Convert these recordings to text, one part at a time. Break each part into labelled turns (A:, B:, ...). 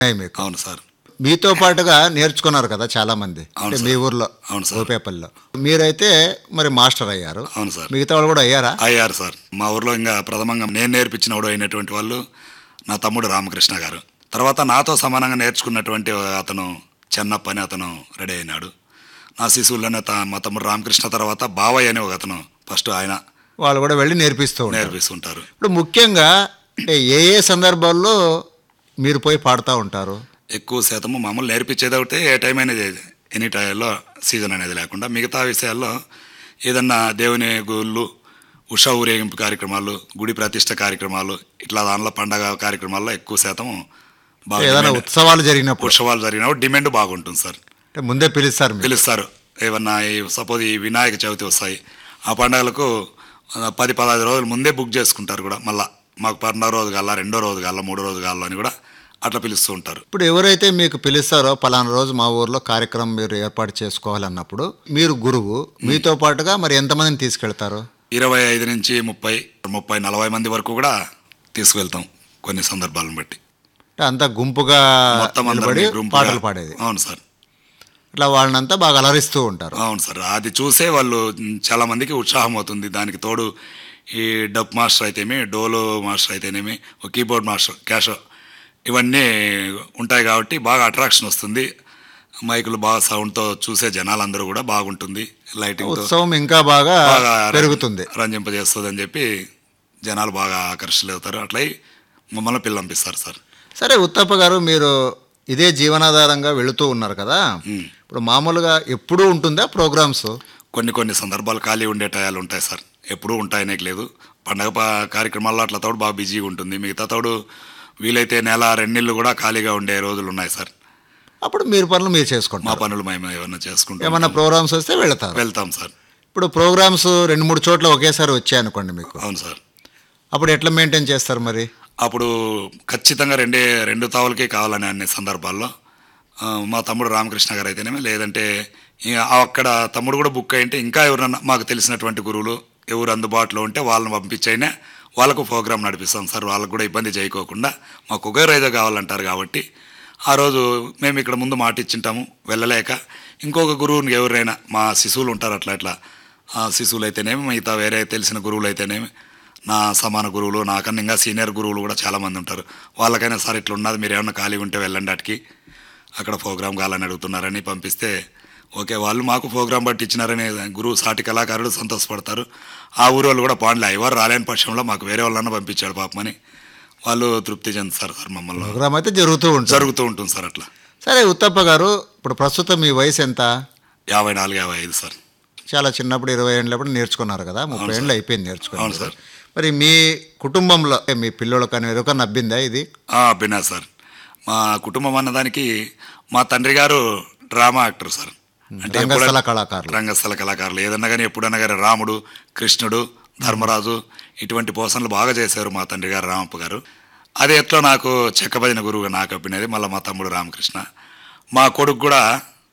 A: ఉన్నాయి మీకు
B: అవును సార్
A: మీతో పాటుగా నేర్చుకున్నారు కదా చాలా మంది
B: అవును
A: అంటే
B: సార్.
A: మీ ఊర్లో
B: అవును సార్.
A: గోపేపల్లిలో మీరైతే మరి మాస్టర్ అయ్యారు
B: అవును సార్
A: మిగతా వాళ్ళు కూడా అయ్యారా
B: అయ్యారు సార్ మా ఊర్లో ఇంకా ప్రథమంగా నేను నేర్పించినవాడు అయినటువంటి వాళ్ళు నా తమ్ముడు రామకృష్ణ గారు తర్వాత నాతో సమానంగా నేర్చుకున్నటువంటి అతను చెన్నప్ప అని అతను రెడీ అయినాడు నా శిశువుల్లోనే త- మా తమ్ముడు రామకృష్ణ తర్వాత బావయ్య అని ఒక అతను ఫస్ట్ ఆయన
A: వాళ్ళు కూడా వెళ్ళి నేర్పిస్తూ ఉంటారు
B: నేర్పిస్తుంటారు
A: ఇప్పుడు ముఖ్యంగా అంటే ఏ ఏ సందర్భాల్లో మీరు పోయి పాడుతూ ఉంటారు
B: ఎక్కువ శాతము మామూలు నేర్పించేది ఒకటి ఏ టైం అనేది ఎనీ టైంలో సీజన్ అనేది లేకుండా మిగతా విషయాల్లో ఏదన్నా దేవుని గుళ్ళు ఉషా ఊరేగింపు కార్యక్రమాలు గుడి ప్రతిష్ట కార్యక్రమాలు ఇట్లా దానిలో పండగ కార్యక్రమాల్లో ఎక్కువ శాతం బాగా
A: ఏదైనా
B: డిమాండ్-
A: ఉత్సవాలు జరిగినప్పుడు
B: ఉత్సవాలు జరిగినప్పుడు డిమాండ్ బాగుంటుంది సార్
A: అంటే ముందే పిలుస్తారు మీరు
B: పిలుస్తారు ఏమన్నా ఈ సపోజ్ ఈ వినాయక చవితి వస్తాయి ఆ పండగలకు ఆ, పది పదహైదు రోజులు ముందే బుక్ చేసుకుంటారు కూడా మళ్ళా మాకు పన్నెండో రోజు కాల రెండో రోజు కాల మూడో రోజు కాల అని కూడా అట్లా పిలుస్తూ ఉంటారు
A: ఇప్పుడు ఎవరైతే మీకు పిలుస్తారో పలానా రోజు మా ఊర్లో కార్యక్రమం మీరు ఏర్పాటు చేసుకోవాలన్నప్పుడు మీరు గురువు మీతో పాటుగా మరి ఎంతమందిని తీసుకెళ్తారు
B: ఇరవై ఐదు నుంచి ముప్పై ముప్పై నలభై మంది వరకు కూడా తీసుకువెళ్తాం కొన్ని సందర్భాలను బట్టి
A: అంటే అంతా గుంపుగా
B: మొత్తం
A: నిలబడి
B: అందరినీ గుంపుగా-
A: పాటలు పాడేది
B: అవును సార్
A: ఇట్లా వాళ్ళనంతా బాగా అలరిస్తూ ఉంటారు
B: అవును సార్ అది చూసే వాళ్ళు చాలా మందికి ఉత్సాహం అవుతుంది దానికి తోడు ఈ డబ్ మాస్టర్ అయితేమి డోలో మాస్టర్ అయితేనేమి ఒక కీబోర్డ్ మాస్టర్ క్యాషో ఇవన్నీ ఉంటాయి కాబట్టి బాగా అట్రాక్షన్ వస్తుంది మైకులు బాగా సౌండ్తో చూసే జనాలందరూ కూడా బాగుంటుంది లైటింగ్తో
A: ఉత్సవం ఇంకా బాగా
B: బాగా
A: పెరుగుతుంది
B: రంజింపజేస్తుంది అని చెప్పి జనాలు బాగా ఆకర్షితులవుతారు అట్లయి మమ్మల్ని పిల్లంపిస్తారు సార్
A: సరే ఉత్తప్ప గారు మీరు ఇదే జీవనాధారంగా వెళుతూ ఉన్నారు కదా
B: మ్.
A: ఇప్పుడు మామూలుగా ఎప్పుడూ ఉంటుందా ప్రోగ్రామ్స్
B: కొన్ని కొన్ని సందర్భాలు ఖాళీ ఉండే టయాలు ఉంటాయి సార్ ఎప్పుడూ ఉంటాయనే లేదు పండగ ప- కార్యక్రమాల్లో అట్లా తోడు బాగా బిజీగా ఉంటుంది మిగతా తోడు వీలైతే నెల రెండు నెలలు కూడా ఖాళీగా ఉండే రోజులు ఉన్నాయి సార్
A: అప్పుడు మీరు పనులు మీరు
B: మా
A: చేసుకుంటారు
B: పనులు మేము ఏమన్నా చేసుకుంటాం
A: ఏమన్నా ప్రోగ్రామ్స్ వస్తే వెళతారు
B: వెళ్తాం సార్
A: ఇప్పుడు ప్రోగ్రామ్స్ రెండు మూడు చోట్ల ఒకేసారి వచ్చాయనుకోండి మీకు
B: అవును సార్
A: అప్పుడు ఎట్లా మెయింటైన్ చేస్తారు మరి
B: అప్పుడు ఖచ్చితంగా రెండే రెండు తావులకే కావాలని అనే సందర్భాల్లో ఆ, మా తమ్ముడు రామకృష్ణ గారు అయితేనేమి లేదంటే ఇక అక్కడ తమ్ముడు కూడా బుక్ అయింటే ఇంకా ఎవరన్నా మాకు తెలిసినటువంటి గురువులు ఎవరు అందుబాటులో ఉంటే వాళ్ళని పంపించైనా వాళ్ళకు ప్రోగ్రామ్ నడిపిస్తాం సార్ వాళ్ళకు కూడా ఇబ్బంది చేయకోకుండా మాకు ఒకే రైదో కావాలంటారు కాబట్టి ఆ రోజు మేము ఇక్కడ ముందు మాట ఇచ్చింటాము వెళ్ళలేక ఇంకొక గురువుని ఎవరైనా మా శిశువులు ఉంటారు అట్లా ఇట్లా ఆ శిశువులు అయితేనేమి మిగతా వేరే తెలిసిన గురువులు అయితేనేమి నా సమాన గురువులు నాకన్నా ఇంకా సీనియర్ గురువులు కూడా చాలామంది ఉంటారు వాళ్ళకైనా సార్ ఇట్లా ఉన్నది మీరు ఏమన్నా ఖాళీగా ఉంటే వెళ్ళండి అటుకి అక్కడ ప్రోగ్రామ్ కావాలని అడుగుతున్నారని పంపిస్తే ఓకే వాళ్ళు మాకు ప్రోగ్రామ్ బట్టి ఇచ్చినారని గురువు సాటి కళాకారులు సంతోషపడతారు ఆ ఊరు వాళ్ళు కూడా పాండ్లే ఎవరు రాలేని పక్షంలో మాకు వేరే వాళ్ళన్నా పంపించాడు పాపమని వాళ్ళు తృప్తి చెందుతారు సార్ మమ్మల్ని
A: ప్రోగ్రామ్ అయితే జరుగుతూ ఉంటుంది
B: జరుగుతూ ఉంటుంది సార్ అట్లా
A: సరే ఉత్తప్ప గారు ఇప్పుడు ప్రస్తుతం మీ వయసు ఎంత
B: యాభై నాలుగు యాభై ఐదు సార్
A: చాలా చిన్నప్పుడు ఇరవై ఏళ్ళప్పుడు నేర్చుకున్నారు కదా ముప్పై
B: అవును
A: ఏళ్ళు
B: సార్.
A: అయిపోయింది
B: అవును
A: నేర్చుకున్నారు
B: సార్.
A: మరి మీ కుటుంబంలో మీ పిల్లలు కానీ ఎవరికన్నా అబ్బిందా ఇది
B: బినా సార్ మా కుటుంబం అన్నదానికి మా తండ్రి గారు డ్రామా యాక్టర్ సార్ అంటే
A: రంగస్థల
B: ఎప్పుడైనా-
A: కళాకారులు
B: రంగస్థల కళాకారులు ఏదన్నా కానీ ఎప్పుడన్నా కానీ రాముడు కృష్ణుడు ధర్మరాజు ఇటువంటి పోషణలు బాగా చేశారు మా తండ్రి గారు రామప్ప గారు అది ఎట్లా నాకు చెక్కబదిన గురువుగా నాకు అప్పినది మళ్ళీ మా తమ్ముడు రామకృష్ణ మా కొడుకు కూడా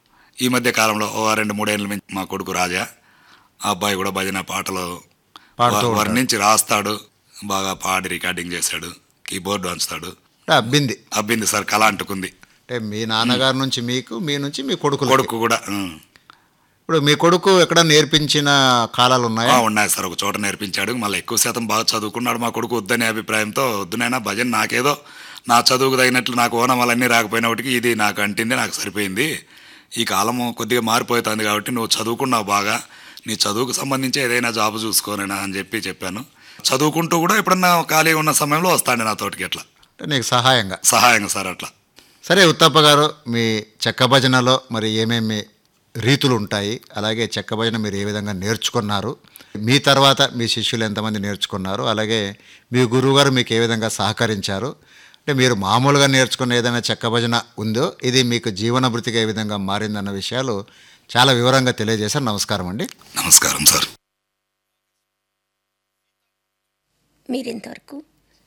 B: ఈ మధ్య కాలంలో ఓ రెండు మూడేళ్ళ నుంచి మా కొడుకు రాజా ఆ అబ్బాయి కూడా భజన పాటలు
A: పాడుతూ
B: వ-
A: ఉంటాడు.
B: వర్ణించి రాస్తాడు బాగా పాడి రికార్డింగ్ చేశాడు కీబోర్డ్ వంచుతాడు
A: అంటే అబ్బింది
B: అబ్బింది సార్ కళ అంటుకుంది
A: అంటే మీ నాన్నగారి నుంచి మీకు మీ నుంచి మీ కొడుకు
B: కొడుకు కూడా ఉం.
A: ఇప్పుడు మీ కొడుకు ఎక్కడ నేర్పించిన కాలాలు ఉన్నాయా
B: ఆ, ఉన్నాయి సార్ ఒక చోట నేర్పించాడు మళ్ళీ ఎక్కువ శాతం బాగా చదువుకున్నాడు మా కొడుకు వద్దనే అభిప్రాయంతో వద్దునైనా భజన నాకేదో నా చదువుకు తగినట్లు నాకు ఓనమాలన్నీ రాకపోయినప్పటికీ ఇది నాకు అంటింది నాకు సరిపోయింది ఈ కాలము కొద్దిగా మారిపోతుంది కాబట్టి నువ్వు చదువుకున్నావు బాగా నీ చదువుకు సంబంధించి ఏదైనా జాబ్ చూసుకోనైనా అని చెప్పి చెప్పాను చదువుకుంటూ కూడా ఎప్పుడన్నా ఖాళీ ఉన్న సమయంలో వస్తాండి నా తోటికి అట్లా
A: అంటే నీకు సహాయంగా
B: సహాయంగా సార్ అట్లా
A: సరే ఉత్తప్ప గారు మీ చెక్క భజనలో మరి ఏమేమి రీతులు ఉంటాయి అలాగే చెక్క భజన మీరు ఏ విధంగా నేర్చుకున్నారు మీ తర్వాత మీ శిష్యులు ఎంతమంది నేర్చుకున్నారు అలాగే మీ గురువుగారు మీకు ఏ విధంగా సహకరించారు అంటే మీరు మామూలుగా నేర్చుకున్న ఏదైనా చెక్క భజన ఉందో ఇది మీకు జీవన భృతిగా ఏ విధంగా మారిందన్న విషయాలు చాలా వివరంగా తెలియజేశారు నమస్కారం అండి
B: నమస్కారం సార్
C: మీరింతవరకు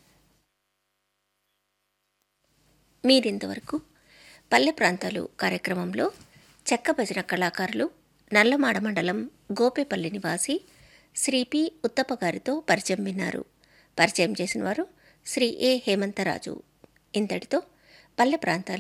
C: మీరింతవరకు పల్లె ప్రాంతాలు కార్యక్రమంలో చెక్క భజన కళాకారులు నల్లమాడ మండలం గోపేపల్లి నివాసి శ్రీ పి ఉత్తప్ప గారితో పరిచయం విన్నారు పరిచయం చేసిన వారు శ్రీ ఏ హేమంతరాజు ఇంతటితో పల్లె ప్రాంతాలు